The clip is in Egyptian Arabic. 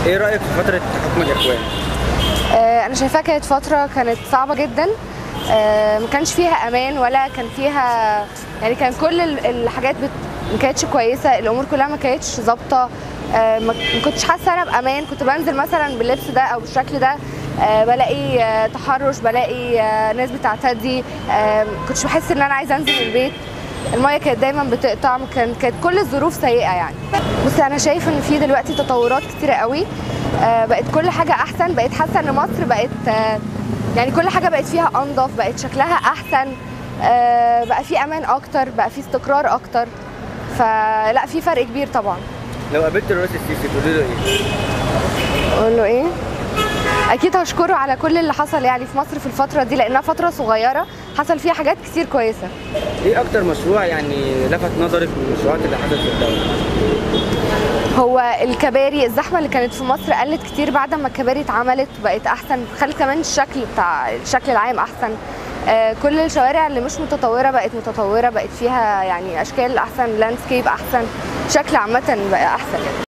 ايه رايك في فتره حكم الاخوان آه، انا شايفاها كانت فتره كانت صعبه جدا آه، ما كانش فيها امان ولا كان فيها يعني كان كل ال- الحاجات بت... ما كانتش كويسه الامور كلها ما كانتش ظابطه آه، ما ما كنتش حاسه انا بامان كنت بنزل مثلا باللبس ده او بالشكل ده آه، بلاقي آه، تحرش بلاقي آه، ناس بتعتدي آه، ما كنتش بحس ان انا عايزه انزل من البيت المايه كانت دايما بتقطع كان كانت كل الظروف سيئه يعني بصي انا شايف ان في دلوقتي تطورات كتيره قوي آه، بقت كل حاجه احسن بقيت حاسه ان مصر بقت آه، يعني كل حاجه بقت فيها انضف بقت شكلها احسن آه، بقى في امان اكتر بقى في استقرار اكتر فلا في فرق كبير طبعا لو قابلت الرئيس السيسي تقولي له ايه اقول له ايه اكيد هشكره على كل اللي حصل يعني في مصر في الفتره دي لانها فتره صغيره حصل فيها حاجات كتير كويسه ايه اكتر مشروع يعني لفت نظرك من المشروعات اللي حصلت في الدوله هو الكباري الزحمه اللي كانت في مصر قلت كتير بعد ما الكباري اتعملت بقت احسن خلت كمان الشكل بتاع الشكل العام احسن آه، كل الشوارع اللي مش متطوره بقت متطوره بقت فيها يعني اشكال احسن لاندسكيب احسن شكل عامه بقى احسن يعني